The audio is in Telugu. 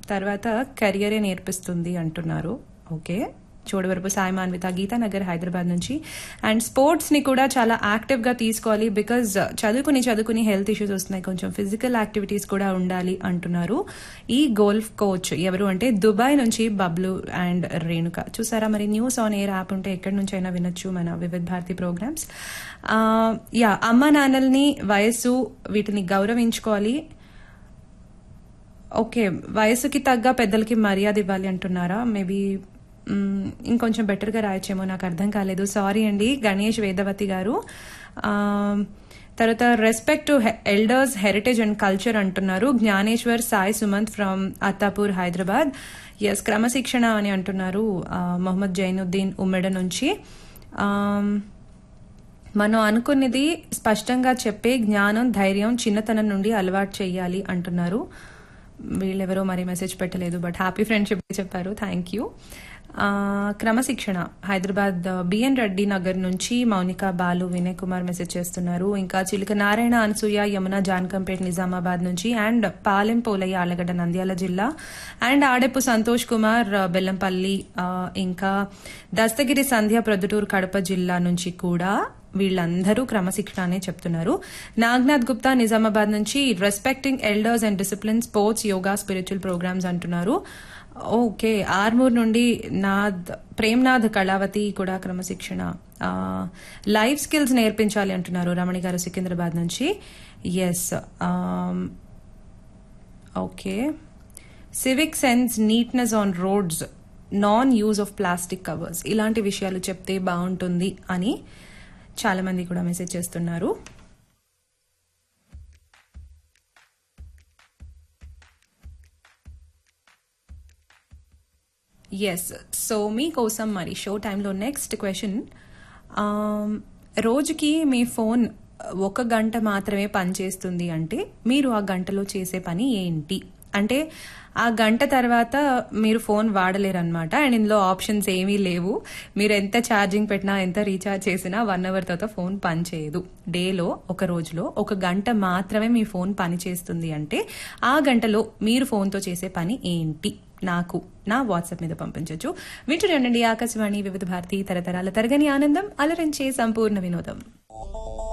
తర్వాత కెరియరే నేర్పిస్తుంది అంటున్నారు ఓకే చోడవరపు సాయి మాన్విత గీతానగర్ హైదరాబాద్ నుంచి అండ్ స్పోర్ట్స్ ని కూడా చాలా యాక్టివ్ గా తీసుకోవాలి బికాజ్ చదువుకుని చదువుకుని హెల్త్ ఇష్యూస్ వస్తున్నాయి కొంచెం ఫిజికల్ యాక్టివిటీస్ కూడా ఉండాలి అంటున్నారు ఈ గోల్ఫ్ కోచ్ ఎవరు అంటే దుబాయ్ నుంచి బబ్లు అండ్ రేణుక చూసారా మరి న్యూస్ ఆన్ ఎయిర్ యాప్ ఉంటే ఎక్కడి నుంచి అయినా వినొచ్చు మన వివిధ్ భారతి ప్రోగ్రామ్స్ యా అమ్మ నాన్నల్ని వయసు వీటిని గౌరవించుకోవాలి ఓకే వయసుకి తగ్గ పెద్దలకి మర్యాద ఇవ్వాలి అంటున్నారా మేబీ మ్మ్, ఇంకొంచెం బెటర్గా రాయొచ్చేమో నాకు అర్థం కాలేదు సారీ అండి గణేష్ వేదవతి గారు ఆ, తర్వాత respect to elders heritage and culture అంటున్నారు జ్ఞానేశ్వర్ సాయి సుమంత్ ఫ్రమ్ అత్తాపూర్ హైదరాబాద్ ఎస్ క్రమశిక్షణ అని అంటున్నారు ఆ, మొహమ్మద్ జైనుద్దీన్ ఉమ్మెడ నుంచి ఆమ్, మనం అనుకున్నది స్పష్టంగా చెప్పే జ్ఞానం ధైర్యం చిన్నతనం నుండి అలవాటు చేయాలి అంటున్నారు వీళ్ళెవరో మరి మెసేజ్ పెట్టలేదు బట్ హ్యాపీ ఫ్రెండ్షిప్ చెప్పారు థ్యాంక్ యూ క్రమశిక్షణ హైదరాబాద్ బిఎన్ రెడ్డి నగర్ నుంచి మౌనిక బాలు వినయ్ కుమార్ మెసేజ్ చేస్తున్నారు ఇంకా చిలుక నారాయణ అనసూయ యమున జాన్కంపేట్ నిజామాబాద్ నుంచి అండ్ పాలెం పోలయ్య ఆలగడ్డ నంద్యాల జిల్లా అండ్ ఆడెప్పు సంతోష్ కుమార్ ఆ, బెల్లంపల్లి ఆ, ఇంకా దస్తగిరి సంధ్య ప్రొద్దుటూరు కడప జిల్లా నుంచి కూడా వీళ్ళందరూ క్రమశిక్షణ అనే చెప్తున్నారు నాగ్నాథ్ గుప్తా నిజామాబాద్ నుంచి respecting elders and discipline sports yoga spiritual programs అంటున్నారు ఓకే ఆర్మూర్ నుండి నాథ్ ప్రేమ్నాథ్ కళావతి కూడా క్రమశిక్షణ ఆ, లైఫ్ స్కిల్స్ నేర్పించాలి అంటున్నారు రమణి గారు సికింద్రాబాద్ నుంచి yes okay civic sense neatness on roads non use of plastic covers ఇలాంటి విషయాలు చెప్తే బాగుంటుంది అని చాలా మంది కూడా మెసేజ్ చేస్తున్నారు ఎస్ సో మీకోసం మరి షో టైంలో నెక్స్ట్ క్వశ్చన్ రోజుకి మీ ఫోన్ ఒక గంట మాత్రమే పనిచేస్తుంది అంటే మీరు ఆ గంటలో చేసే పని ఏంటి అంటే ఆ గంట తర్వాత మీరు ఫోన్ వాడలేరు అనమాట అండ్ ఇందులో ఆప్షన్స్ ఏమీ లేవు మీరు ఎంత ఛార్జింగ్ పెట్టినా ఎంత రీఛార్జ్ చేసినా వన్ అవర్ తర్వాత ఫోన్ పనిచేయదు డేలో ఒక రోజులో ఒక గంట మాత్రమే మీ ఫోన్ పని చేస్తుంది అంటే ఆ గంటలో మీరు ఫోన్తో చేసే పని ఏంటి నాకు నా వాట్సాప్ మీద పంపించవచ్చు వింటూనే ఉండండి ఆకాశవాణి వివిధ భారతి తరతరాల తరగని ఆనందం అలరించే సంపూర్ణ వినోదం